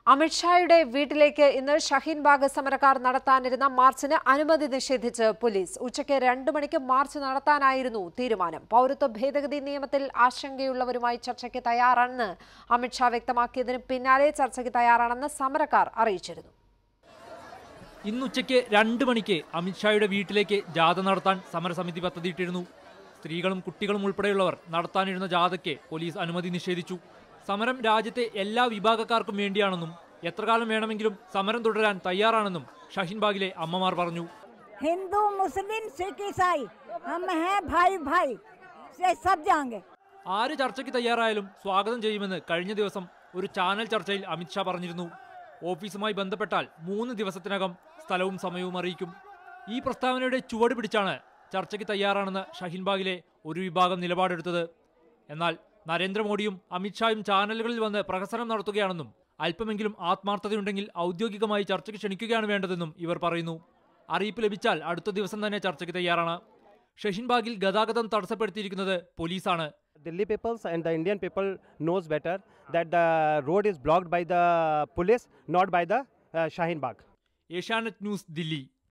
അമിത്ഷായുടെ വീട്ടിലേക്ക് ഇന്ന് ഷഹീൻ ബാഗ് സമരക്കാർ നടത്താനിരുന്ന മാർച്ചിന് അനുമതി നിഷേധിച്ച് പോലീസ് ഉച്ചയ്ക്ക് രണ്ടു മണിക്ക് മാർച്ച് നടത്താനായിരുന്നു തീരുമാനം പൗരത്വ ഭേദഗതി നിയമത്തിൽ ആശങ്കയുള്ളവരുമായി ചർച്ചയ്ക്ക് തയ്യാറാണെന്ന് അമിത്ഷാ വ്യക്തമാക്കിയതിന് പിന്നാലെ ചർച്ചയ്ക്ക് തയ്യാറാണെന്ന് സമരക്കാർ അറിയിച്ചിരുന്നു ഇന്നുച്ചയ്ക്ക് രണ്ട് മണിക്ക് അമിത്ഷായുടെ വീട്ടിലേക്ക് ജാഥ നടത്താൻ സമരസമിതി പദ്ധതിയിട്ടിരുന്നു സ്ത്രീകളും കുട്ടികളും ഉൾപ്പെടെയുള്ളവർ നടത്താനിരുന്ന ജാഥയ്ക്ക് പോലീസ് അനുമതി നിഷേധിച്ചു സമരം രാജ്യത്തെ എല്ലാ വിഭാഗക്കാർക്കും വേണ്ടിയാണെന്നും എത്രകാലം വേണമെങ്കിലും സമരം തുടരാൻ തയ്യാറാണെന്നും ഷഹീൻബാഗിലെ അമ്മമാർ പറഞ്ഞു हिंदू मुस्लिम सिख ईसाई हम हैं भाई भाई से सब जाएंगे ആര് ചർച്ചയ്ക്ക് തയ്യാറായാലും സ്വാഗതം ചെയ്യുമെന്ന് കഴിഞ്ഞ ദിവസം ഒരു ചാനൽ ചർച്ചയിൽ അമിത്ഷാ പറഞ്ഞിരുന്നു ഓഫീസുമായി ബന്ധപ്പെട്ടാൽ മൂന്ന് ദിവസത്തിനകം സ്ഥലവും സമയവും അറിയിക്കും ഈ പ്രസ്താവനയുടെ ചുവട് പിടിച്ചാണ് ചർച്ചയ്ക്ക് തയ്യാറാണെന്ന് ഷഹീൻബാഗിലെ ഒരു വിഭാഗം നിലപാടെടുത്തത് എന്നാൽ നരേന്ദ്രമോദിയും അമിത്ഷായും ചാനലുകളിൽ വന്ന് പ്രഹസനം നടത്തുകയാണെന്നും അല്പമെങ്കിലും ആത്മാർത്ഥതയുണ്ടെങ്കിൽ ഔദ്യോഗികമായി ചർച്ചയ്ക്ക് ക്ഷണിക്കുകയാണ് വേണ്ടതെന്നും ഇവർ പറയുന്നു അറിയിപ്പ് ലഭിച്ചാൽ അടുത്ത ദിവസം തന്നെ ചർച്ചയ്ക്ക് തയ്യാറാണ് ഷഹീൻബാഗിൽ ഗതാഗതം തടസ്സപ്പെടുത്തിയിരിക്കുന്നത് പോലീസാണ് Delhi peoples and the Indian people knows better that the road is blocked by the police, not by the uh, Shaheen Bagh. Asianet News Delhi